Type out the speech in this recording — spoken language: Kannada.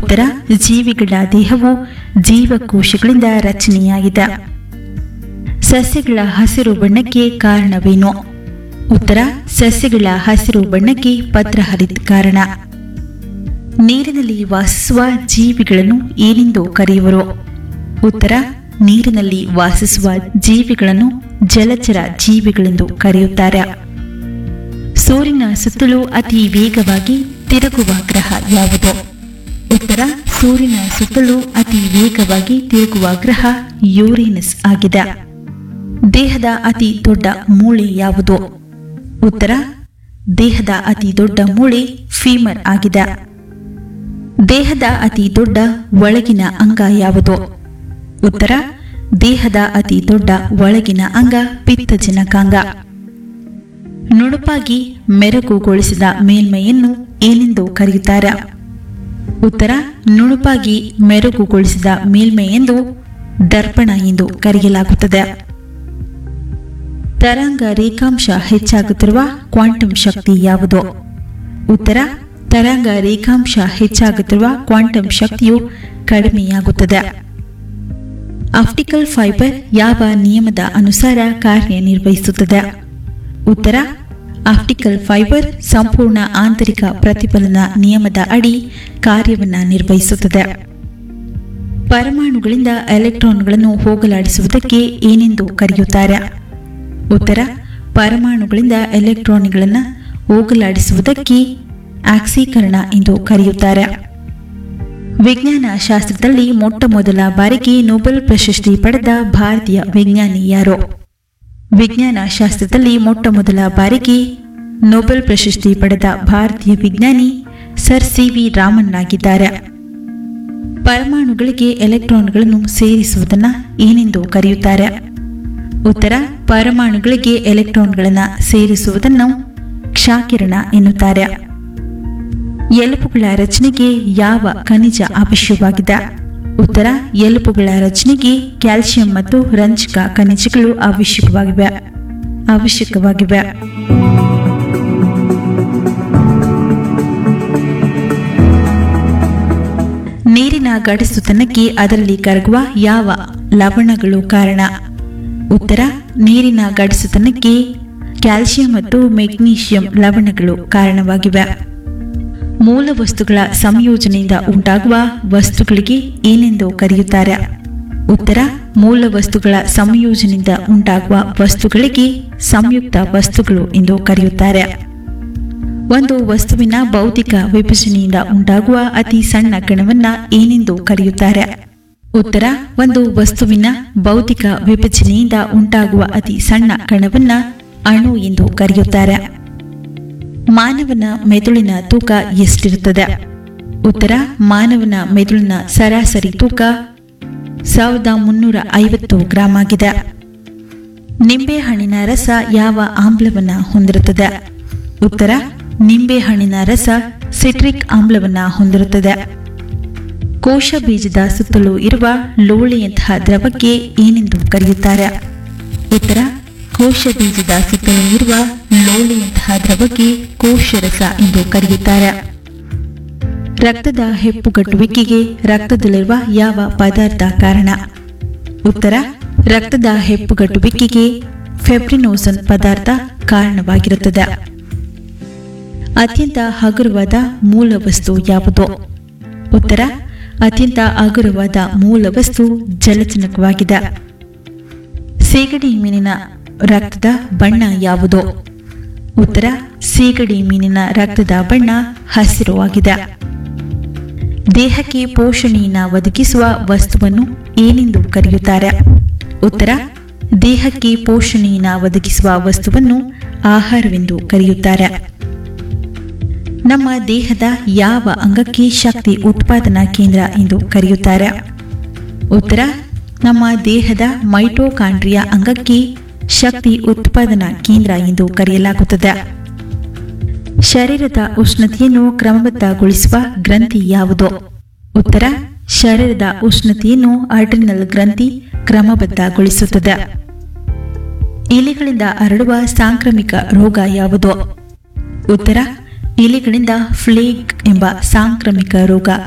ಉತ್ತರ ಜೀವಿಗಳ ದೇಹವು ಜೀವಕೋಶಗಳಿಂದ ರಚನೆಯಾಗಿದೆ ಸಸ್ಯಗಳ ಹಸಿರು ಬಣ್ಣಕ್ಕೆ ಕಾರಣವೇನು ಉತ್ತರ ಸಸ್ಯಗಳ ಹಸಿರು ಬಣ್ಣಕ್ಕೆ ಪತ್ರಹರಿತ ಕಾರಣ ನೀರಿನಲ್ಲಿ ವಾಸಿಸುವ ಜೀವಿಗಳನ್ನು ಏನೆಂದು ಕರೆಯುವರು ಉತ್ತರ ನೀರಿನಲ್ಲಿ ವಾಸಿಸುವ ಜೀವಿಗಳನ್ನು ಜಲಚರ ಜೀವಿಗಳೆಂದು ಕರೆಯುತ್ತಾರೆ ಸೂರ್ಯನ ಸುತ್ತಲೂ ಅತಿ ವೇಗವಾಗಿ ತಿರುಗುವ ಗ್ರಹ ಯಾವುದು ಉತ್ತರ ಸೂರ್ಯನ ಸುತ್ತಲೂ ಅತಿ ವೇಗವಾಗಿ ತಿರುಗುವ ಗ್ರಹ ಯೂರೇನಸ್ ಆಗಿದೆ ದೇಹದ ಅತಿ ದೊಡ್ಡ ಮೂಳೆ ಯಾವುದು ಉತ್ತರ ದೇಹದ ಅತಿ ದೊಡ್ಡ ಮೂಳೆ ಫೀಮರ್ ಆಗಿದೆ ದೇಹದ ಅತಿ ದೊಡ್ಡ ಒಳಗಿನ ಅಂಗ ಯಾವುದು ಉತ್ತರ ದೇಹದ ಅತಿ ದೊಡ್ಡ ಒಳಗಿನ ಅಂಗ ಪಿತ್ತಜನಕಾಂಗ ನುಣುಪಾಗಿ ಮೆರಗುಗೊಳಿಸಿದ ಮೇಲ್ಮೈಯನ್ನು ಏನೆಂದು ಕರೆಯುತ್ತಾರೆ ಉತ್ತರ ನುಣುಪಾಗಿ ಮೆರುಗುಗೊಳಿಸಿದ ಮೇಲ್ಮೈ ಎಂದು ದರ್ಪಣ ಎಂದು ಕರೆಯಲಾಗುತ್ತದೆ ತರಂಗ ರೇಖಾಂಶ ಹೆಚ್ಚಾಗುತ್ತಿರುವ ಕ್ವಾಂಟಮ್ ಶಕ್ತಿ ಯಾವುದು ಉತ್ತರ ತರಂಗ ರೇಖಾಂಶ ಹೆಚ್ಚಾಗುತ್ತಿರುವ ಕ್ವಾಂಟಮ್ ಶಕ್ತಿಯು ಕಡಿಮೆಯಾಗುತ್ತದೆ ಆಪ್ಟಿಕಲ್ ಫೈಬರ್ ಯಾವ ನಿಯಮದ ಅನುಸಾರ ಕಾರ್ಯನಿರ್ವಹಿಸುತ್ತದೆ ಉತ್ತರ ಆಪ್ಟಿಕಲ್ ಫೈಬರ್ ಸಂಪೂರ್ಣ ಆಂತರಿಕ ಪ್ರತಿಫಲನ ನಿಯಮದ ಅಡಿ ಕಾರ್ಯವನ್ನು ನಿರ್ವಹಿಸುತ್ತದೆ ಪರಮಾಣುಗಳಿಂದ ಎಲೆಕ್ಟ್ರಾನ್ಗಳನ್ನು ಹೋಗಲಾಡಿಸುವುದಕ್ಕೆ ಏನೆಂದು ಕರೆಯುತ್ತಾರೆ ಉತ್ತರ ಪರಮಾಣುಗಳಿಂದ ಎಲೆಕ್ಟ್ರಾನ್ಗಳನ್ನು ಹೋಗಲಾಡಿಸುವುದಕ್ಕೆ ಆಕ್ಸೀಕರಣ ಎಂದು ಕರೆಯುತ್ತಾರೆ ವಿಜ್ಞಾನ ಶಾಸ್ತ್ರದಲ್ಲಿ ಮೊಟ್ಟ ಮೊದಲ ಬಾರಿಗೆ ನೊಬೆಲ್ ಪ್ರಶಸ್ತಿ ಪಡೆದ ಭಾರತೀಯ ವಿಜ್ಞಾನಿ ಯಾರು ವಿಜ್ಞಾನ ಶಾಸ್ತ್ರದಲ್ಲಿ ಮೊಟ್ಟ ಮೊದಲ ಬಾರಿಗೆ ನೊಬೆಲ್ ಪ್ರಶಸ್ತಿ ಪಡೆದ ಭಾರತೀಯ ವಿಜ್ಞಾನಿ ಸರ್ ಸಿ ವಿ ರಾಮನ್ ಆಗಿದ್ದಾರೆ ಪರಮಾಣುಗಳಿಗೆ ಎಲೆಕ್ಟ್ರಾನ್ಗಳನ್ನು ಸೇರಿಸುವುದನ್ನು ಏನೆಂದು ಕರೆಯುತ್ತಾರೆ ಉತ್ತರ ಪರಮಾಣುಗಳಿಗೆ ಎಲೆಕ್ಟ್ರಾನ್ಗಳನ್ನು ಸೇರಿಸುವುದನ್ನು ಕ್ಷಾಕಿರಣ ಎನ್ನುತ್ತಾರೆ ಎಲುಬುಗಳ ರಚನೆಗೆ ಯಾವ ಖನಿಜ ಅವಶ್ಯವಾಗಿದೆ ಉತ್ತರ ಎಲುಬುಗಳ ರಚನೆಗೆ ಕ್ಯಾಲ್ಸಿಯಂ ಮತ್ತು ರಂಜಕ ಖನಿಜಗಳು ಅವಶ್ಯಕವಾಗಿವೆ ಅವಶ್ಯಕವಾಗಿವೆ ನೀರಿನ ಗಡಸುತನಕ್ಕೆ ಅದರಲ್ಲಿ ಕರಗುವ ಯಾವ ಲವಣಗಳು ಕಾರಣ ಉತ್ತರ ನೀರಿನ ಗಡಸುತನಕ್ಕೆ ಕ್ಯಾಲ್ಸಿಯಂ ಮತ್ತು ಮೆಗ್ನೀಷಿಯಂ ಲವಣಗಳು ಕಾರಣವಾಗಿವೆ ಮೂಲ ವಸ್ತುಗಳ ಸಂಯೋಜನೆಯಿಂದ ಉಂಟಾಗುವ ವಸ್ತುಗಳಿಗೆ ಏನೆಂದು ಕರೆಯುತ್ತಾರೆ ಉತ್ತರ ಮೂಲ ವಸ್ತುಗಳ ಸಂಯೋಜನೆಯಿಂದ ಉಂಟಾಗುವ ವಸ್ತುಗಳಿಗೆ ಸಂಯುಕ್ತ ವಸ್ತುಗಳು ಎಂದು ಕರೆಯುತ್ತಾರೆ ಒಂದು ವಸ್ತುವಿನ ಭೌತಿಕ ವಿಭಜನೆಯಿಂದ ಉಂಟಾಗುವ ಅತಿ ಸಣ್ಣ ಕಣವನ್ನ ಏನೆಂದು ಕರೆಯುತ್ತಾರೆ ಉತ್ತರ ಒಂದು ವಸ್ತುವಿನ ಭೌತಿಕ ವಿಭಜನೆಯಿಂದ ಉಂಟಾಗುವ ಅತಿ ಸಣ್ಣ ಕಣವನ್ನ ಅಣು ಎಂದು ಕರೆಯುತ್ತಾರೆ ಮಾನವನ ಮೆದುಳಿನ ತೂಕ ಎಷ್ಟಿರುತ್ತದೆ ಉತ್ತರ ಮಾನವನ ಮೆದುಳಿನ ಸರಾಸರಿ ತೂಕ ಸಾವಿರದ ಮುನ್ನೂರ ಐವತ್ತು ಗ್ರಾಂ ಆಗಿದೆ ನಿಂಬೆಹಣ್ಣಿನ ರಸ ಯಾವ ಆಮ್ಲವನ್ನ ಹೊಂದಿರುತ್ತದೆ ಉತ್ತರ ನಿಂಬೆಹಣ್ಣಿನ ರಸ ಸಿಟ್ರಿಕ್ ಆಮ್ಲವನ್ನ ಹೊಂದಿರುತ್ತದೆ ಕೋಶ ಬೀಜದ ಸುತ್ತಲೂ ಇರುವ ಲೋಳೆಯಂತಹ ದ್ರವಕ್ಕೆ ಏನೆಂದು ಕರೆಯುತ್ತಾರೆ ಉತ್ತರ ಕೋಶ ಬೀಜದ ಸುತ್ತಲೂ ಇರುವ ಲೋಳೆಯಂತಹ ದ್ರವಕ್ಕೆ ಕೋಶರಸ ಎಂದು ಕರೆಯುತ್ತಾರೆ ರಕ್ತದ ಹೆಪ್ಪುಗಟ್ಟುವಿಕೆಗೆ ರಕ್ತದಲ್ಲಿರುವ ಯಾವ ಪದಾರ್ಥ ಕಾರಣ ಉತ್ತರ ರಕ್ತದ ಹೆಪ್ಪುಗಟ್ಟುವಿಕೆಗೆ ಫೆಬ್ರಿನೋಸನ್ ಪದಾರ್ಥ ಕಾರಣವಾಗಿರುತ್ತದೆ ಅತ್ಯಂತ ಹಗುರವಾದ ಮೂಲ ವಸ್ತು ಯಾವುದು ಉತ್ತರ ಅತ್ಯಂತ ಹಗುರವಾದ ಮೂಲ ವಸ್ತು ಜಲಜನಕವಾಗಿದೆ ಸೀಗಡಿ ಮೀನಿನ ರಕ್ತದ ಬಣ್ಣ ಯಾವುದು ಉತ್ತರ ಸೀಗಡಿ ಮೀನಿನ ರಕ್ತದ ಬಣ್ಣ ಹಸಿರು ಆಗಿದೆ ದೇಹಕ್ಕೆ ಪೋಷಣೆಯನ್ನು ಒದಗಿಸುವ ವಸ್ತುವನ್ನು ಏನೆಂದು ಕರೆಯುತ್ತಾರೆ ಉತ್ತರ ದೇಹಕ್ಕೆ ಪೋಷಣೆಯನ್ನು ಒದಗಿಸುವ ವಸ್ತುವನ್ನು ಆಹಾರವೆಂದು ಕರೆಯುತ್ತಾರೆ ನಮ್ಮ ದೇಹದ ಯಾವ ಅಂಗಕ್ಕೆ ಶಕ್ತಿ ಉತ್ಪಾದನಾ ಕೇಂದ್ರ ಎಂದು ಕರೆಯುತ್ತಾರೆ ಉತ್ತರ ನಮ್ಮ ದೇಹದ ಮೈಟೋಕಾಂಡ್ರಿಯಾ ಅಂಗಕ್ಕೆ ಶಕ್ತಿ ಉತ್ಪಾದನಾ ಕೇಂದ್ರ ಎಂದು ಕರೆಯಲಾಗುತ್ತದೆ ಶರೀರದ ಉಷ್ಣತೆಯನ್ನು ಕ್ರಮಬದ್ಧಗೊಳಿಸುವ ಗ್ರಂಥಿ ಯಾವುದು ಉತ್ತರ ಶರೀರದ ಉಷ್ಣತೆಯನ್ನು ಅಡ್ರಿನಲ್ ಗ್ರಂಥಿ ಕ್ರಮಬದ್ಧಗೊಳಿಸುತ್ತದೆ ಇಲಿಗಳಿಂದ ಹರಡುವ ಸಾಂಕ್ರಾಮಿಕ ರೋಗ ಯಾವುದು ಉತ್ತರ ಇಲಿಗಳಿಂದ ಫ್ಲೇಗ್ ಎಂಬ ಸಾಂಕ್ರಾಮಿಕ ರೋಗ